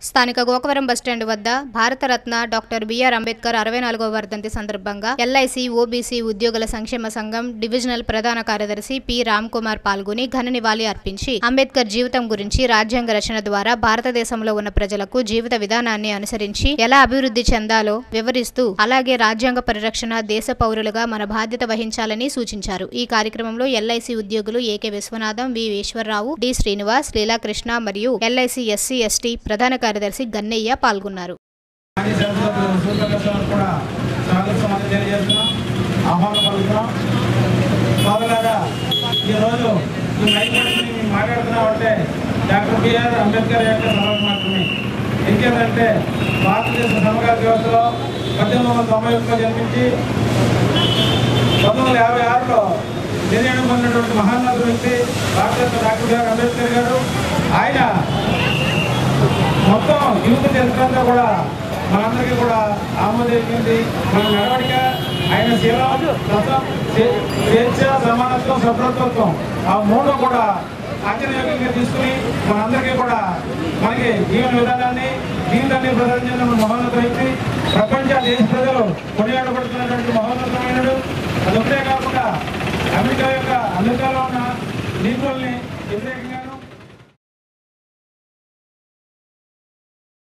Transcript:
స్థానిక గోకవరం బస్టాండ్ వద్ద Bharat Ratna doctor BR Ambedkar అరవై నాలుగవ వర్ధంతి సందర్భంగా ఎల్ఐసి ఓబీసీ ఉద్యోగుల సంక్షేమ సంఘం డివిజనల్ ప్రధాన కార్యదర్శి పి రామ్ కుమార్ పాల్గొని ఘన నివాళి అర్పించి అంబేద్కర్ జీవితం గురించి రాజ్యాంగ రచన ద్వారా భారతదేశంలో ఉన్న ప్రజలకు జీవిత విధానాన్ని అనుసరించి ఎలా అభివృద్ధి చెందాలో వివరిస్తూ అలాగే రాజ్యాంగ పరిరక్షణ దేశ పౌరులుగా మన బాధ్యత వహించాలని సూచించారు ఈ కార్యక్రమంలో ఎల్ఐసి ఉద్యోగులు AK Viswanatham V Eswararao D Srinivas Leelakrishna మరియు ఎల్ఐసి ఎస్సీ ఎస్టీ ప్రధాన కార్యదర్శి గన్నయ్య పాల్గొన్నారు మాజీ శాసనసభ్యులు సూర్యప్రకాశ్ కూడా స్వాగతం మనం తెలియజేస్తున్నాం ఆహ్వానం పలుకుతున్నాం సోదరులారా ఈరోజు ఈ మైక్ పట్టుకుని మేము మాట్లాడుతున్నామంటే డాక్టర్ బిఆర్ అంబేద్కర్ యొక్క సభకు మాత్రమే ఎందుకంటే భారతదేశ సమకాలీన వ్యవస్థలో పద్దెనిమిది వందల తొంభై ఒకటిలో జన్మించి పంతొమ్మిది వందల యాభై ఆరులో నిర్ణయం పొందినటువంటి మహాన్నత వ్యక్తి భారతరత్న డాక్టర్ బిఆర్ అంబేద్కర్ గారు ఆయన మొత్తం యువత చరిత్రంతా కూడా మనందరికీ కూడా ఆమోదించింది మన నడవడిక ఆయన శీలం రసం స్వే- స్వేచ్ఛ సమానత్వం సభ్రతత్వం ఆ మూడు కూడా ఆచరణయోగ్యంగా తీసుకుని మనందరికీ కూడా మనకి జీవన విధానాన్ని జీవితాన్ని ప్రదర్శించిన మన మహోన్నత వ్యక్తి ప్రపంచ దేశ ప్రజలు కొనియాడబడుతున్నటువంటి మహోన్నతమైనడు అదొకటే కాకుండా అమెరికా యొక్క అమెరికాలో ఉన్న నీకుల్ని వ్యతిరేకంగా